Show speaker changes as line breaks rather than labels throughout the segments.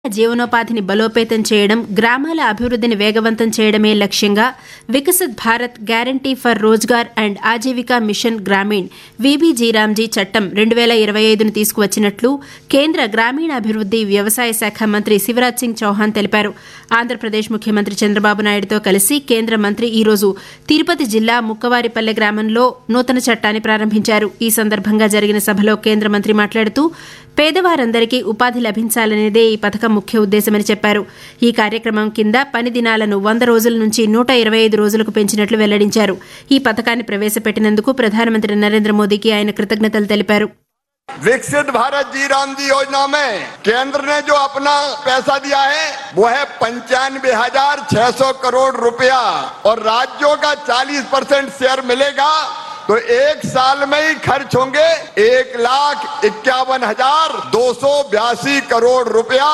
జీవనోపాధిని బలోపేతం చేయడం గ్రామాల అభివృద్ధిని వేగవంతం చేయడమే లక్ష్యంగా Viksit Bharat guarantee for Rozgar and Ajeevika mission Gramin VB G RAM G చట్టం రెండు వేల ఇరవై ఐదును తీసుకువచ్చినట్లు కేంద్ర గ్రామీణాభివృద్ది వ్యవసాయ శాఖ మంత్రి శివరాజ్ సింగ్ చౌహాన్ తెలిపారు ఆంధ్రప్రదేశ్ ముఖ్యమంత్రి చంద్రబాబు నాయుడుతో కలిసి కేంద్ర మంత్రి ఈ రోజు తిరుపతి జిల్లా ముక్కవారిపల్లె గ్రామంలో నూతన చట్టాన్ని ప్రారంభించారు ఈ సందర్భంగా జరిగిన సభలో కేంద్ర మంత్రి మాట్లాడుతూ పేదవారందరికీ ఉపాధి లభించాలనేదే ఈ పథకం ముఖ్య ఉద్దేశమని చెప్పారు ఈ కార్యక్రమం కింద పని దినాలను వంద రోజుల నుంచి నూట ఇరవై ఐదు రోజులకు పెంచినట్లు వెల్లడించారు ఈ పథకాన్ని ప్రవేశపెట్టినందుకు ప్రధానమంత్రి నరేంద్ర మోదీకి ఆయన కృతజ్ఞతలు తెలిపారు
विकसित भारत जी राम जी योजना में केंद्र ने जो अपना पैसा दिया है वो है पंचानवे हजार छह सौ करोड़ रुपया और राज्यों का चालीस परसेंट शेयर मिलेगा तो एक साल में ही खर्च होंगे एक लाख इक्यावन हजार दो सौ बयासी करोड़ रुपया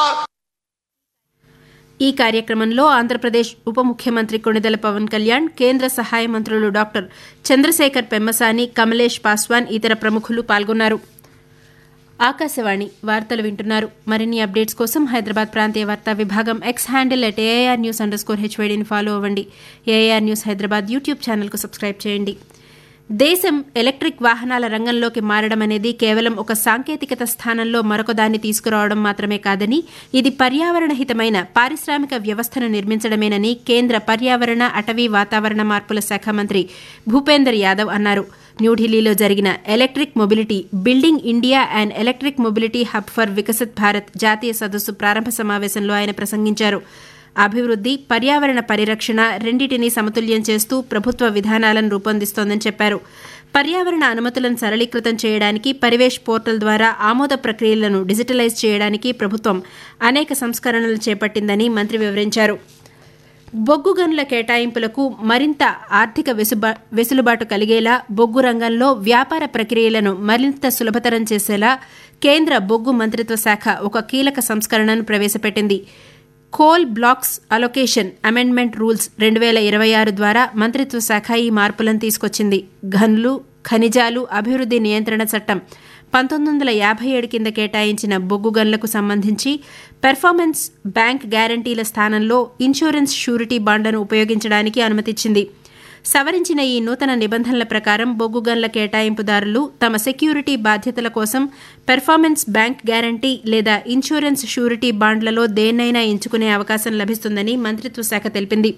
ఈ కార్యక్రమంలో ఆంధ్రప్రదేశ్ ఉప ముఖ్యమంత్రి కొణిదెల పవన్ కళ్యాణ్ కేంద్ర సహాయ మంత్రులు డాక్టర్ చంద్రశేఖర్ పెమ్మసాని కమలేష్ పాస్వాన్ ఇతర ప్రముఖులు పాల్గొన్నారు ఆకాశవాణి వార్తలు వింటున్నారు మరిన్ని అప్డేట్స్ కోసం హైదరాబాద్ ప్రాంతీయ వార్తా విభాగం X handle at AIR news underscore హెచ్వైడీని ఫాలో అవ్వండి ఏఐఆర్ న్యూస్ హైదరాబాద్ యూట్యూబ్ ఛానల్కు సబ్స్క్రైబ్ చేయండి దేశం ఎలక్ట్రిక్ వాహనాల రంగంలోకి మారడం అనేది కేవలం ఒక సాంకేతికత స్థానంలో మరొకదాన్ని తీసుకురావడం మాత్రమే కాదని ఇది పర్యావరణ హితమైన పారిశ్రామిక వ్యవస్థను నిర్మించడమేనని కేంద్ర పర్యావరణ అటవీ వాతావరణ మార్పుల శాఖ మంత్రి భూపేందర్ యాదవ్ అన్నారు న్యూఢిల్లీలో జరిగిన electric mobility building India and electric mobility hub for Viksit Bharat జాతీయ సదస్సు ప్రారంభ సమావేశంలో ఆయన ప్రసంగించారు అభివృద్ది పర్యావరణ పరిరక్షణ రెండింటినీ సమతుల్యం చేస్తూ ప్రభుత్వ విధానాలను రూపొందిస్తోందని చెప్పారు పర్యావరణ అనుమతులను సరళీకృతం చేయడానికి పరివేష్ పోర్టల్ ద్వారా ఆమోద ప్రక్రియలను డిజిటలైజ్ చేయడానికి ప్రభుత్వం అనేక సంస్కరణలు చేపట్టిందని మంత్రి వివరించారు బొగ్గు గనుల కేటాయింపులకు మరింత ఆర్థిక వెసులుబాటు కలిగేలా బొగ్గు రంగంలో వ్యాపార ప్రక్రియలను మరింత సులభతరం చేసేలా కేంద్ర బొగ్గు మంత్రిత్వ శాఖ ఒక కీలక సంస్కరణను ప్రవేశపెట్టింది coal blocks allocation amendment rules రెండు వేల ఇరవై ఆరు ద్వారా మంత్రిత్వ శాఖ ఈ మార్పులను తీసుకొచ్చింది గనులు ఖనిజాలు అభివృద్ది నియంత్రణ చట్టం పంతొమ్మిది వందల యాభై ఏడు కింద కేటాయించిన బొగ్గు గన్లకు సంబంధించి పెర్ఫార్మెన్స్ బ్యాంక్ గ్యారంటీల స్థానంలో ఇన్సూరెన్స్ షూరిటీ బాండ్లను ఉపయోగించడానికి అనుమతిచ్చింది సవరించిన ఈ నూతన నిబంధనల ప్రకారం బొగ్గు గన్ల కేటాయింపుదారులు తమ సెక్యూరిటీ బాధ్యతల కోసం పెర్ఫార్మెన్స్ బ్యాంక్ గ్యారంటీ లేదా ఇన్సూరెన్స్ షూరిటీ బాండ్లలో దేన్నైనా ఎంచుకునే అవకాశం లభిస్తుందని మంత్రిత్వ శాఖ తెలిపింది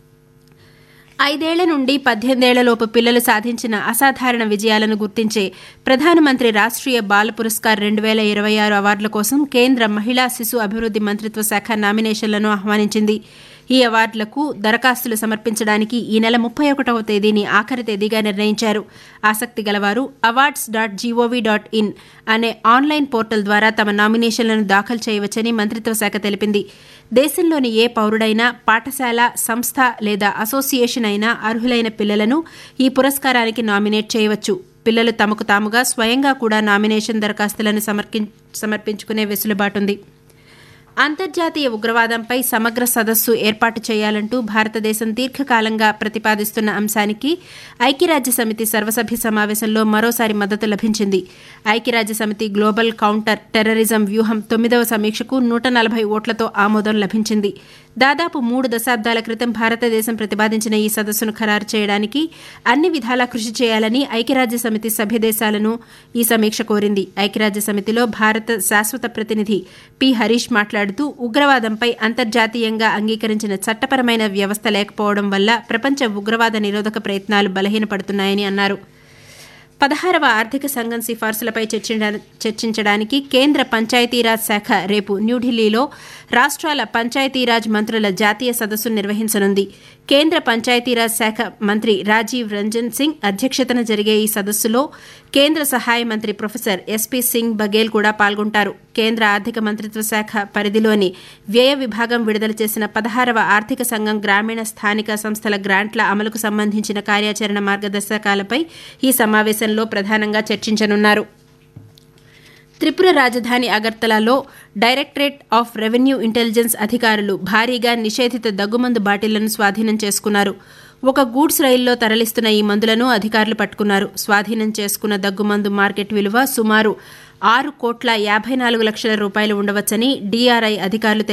ఐదేళ్ల నుండి పద్దెనిమిదేళ్లలోపు పిల్లలు సాధించిన అసాధారణ విజయాలను గుర్తించే ప్రధానమంత్రి రాష్ట్రీయ బాల పురస్కార్ రెండు వేల ఇరవై ఆరు అవార్డుల కోసం కేంద్ర మహిళా శిశు అభివృద్ది మంత్రిత్వ శాఖ నామినేషన్లను ఆహ్వానించింది ఈ అవార్డులకు దరఖాస్తులు సమర్పించడానికి ఈ నెల ముప్పై ఒకటవ తేదీని ఆఖరి తేదీగా నిర్ణయించారు ఆసక్తి గలవారు awards dot G O V dot in అనే ఆన్లైన్ పోర్టల్ ద్వారా తమ నామినేషన్లను దాఖలు చేయవచ్చని మంత్రిత్వ శాఖ తెలిపింది దేశంలోని ఏ పౌరుడైనా పాఠశాల సంస్థ లేదా అసోసియేషన్ అయినా అర్హులైన పిల్లలను ఈ పురస్కారానికి నామినేట్ చేయవచ్చు పిల్లలు తమకు తాముగా స్వయంగా కూడా నామినేషన్ దరఖాస్తులను సమర్పించుకునే వెసులుబాటుంది అంతర్జాతీయ ఉగ్రవాదంపై సమగ్ర సదస్సు ఏర్పాటు చేయాలంటూ భారతదేశం దీర్ఘకాలంగా ప్రతిపాదిస్తున్న అంశానికి ఐక్యరాజ్య సమితి సర్వసభ్య సమావేశంలో మరోసారి మద్దతు లభించింది ఐక్యరాజ్య సమితి గ్లోబల్ కౌంటర్ టెర్రరిజం వ్యూహం తొమ్మిదవ సమీక్షకు నూట నలభై ఓట్లతో ఆమోదం లభించింది దాదాపు మూడు దశాబ్దాల క్రితం భారతదేశం ప్రతిపాదించిన ఈ సదస్సును ఖరారు చేయడానికి అన్ని విధాలా కృషి చేయాలని ఐక్యరాజ్య సమితి సభ్య దేశాలను ఈ సమీక్ష కోరింది ఐక్యరాజ్య సమితిలో భారత శాశ్వత ప్రతినిధి పి హరీష్ మాట్లాడుతూ ఉగ్రవాదంపై అంతర్జాతీయంగా అంగీకరించిన చట్టపరమైన వ్యవస్థ లేకపోవడం వల్ల ప్రపంచ ఉగ్రవాద నిరోధక ప్రయత్నాలు బలహీనపడుతున్నాయని అన్నారు పదహారవ ఆర్థిక సంఘం సిఫార్సులపై చర్చించడానికి కేంద్ర పంచాయతీరాజ్ శాఖ రేపు న్యూఢిల్లీలో రాష్ట్రాల పంచాయతీరాజ్ మంత్రుల జాతీయ సదస్సు నిర్వహించనుంది కేంద్ర పంచాయతీరాజ్ శాఖ మంత్రి రాజీవ్ రంజన్ సింగ్ అధ్యక్షతన జరిగే ఈ సదస్సులో కేంద్ర సహాయ మంత్రి ప్రొఫెసర్ ఎస్పీ సింగ్ బఘేల్ కూడా పాల్గొంటారు కేంద్ర ఆర్థిక మంత్రిత్వ శాఖ పరిధిలోని వ్యయ విభాగం విడుదల చేసిన పదహారవ ఆర్థిక సంఘం గ్రామీణ స్థానిక సంస్థల గ్రాంట్ల అమలుకు సంబంధించిన కార్యాచరణ మార్గదర్శకాలపై ఈ సమావేశంలో ప్రధానంగా చర్చించనున్నారు త్రిపుర రాజధాని అగర్తలాలో డైరెక్టరేట్ ఆఫ్ రెవెన్యూ ఇంటెలిజెన్స్ అధికారులు భారీగా నిషేధిత దగ్గుమందు బాటిళ్లను స్వాధీనం చేసుకున్నారు ఒక గూడ్స్ రైల్లో తరలిస్తున్న ఈ మందులను అధికారులు పట్టుకున్నారు స్వాధీనం చేసుకున్న దగ్గుమందు మార్కెట్ విలువ సుమారు ఆరు కోట్ల యాభై నాలుగు లక్షల రూపాయలు ఉండవచ్చని డీఆర్ఐ అధికారులు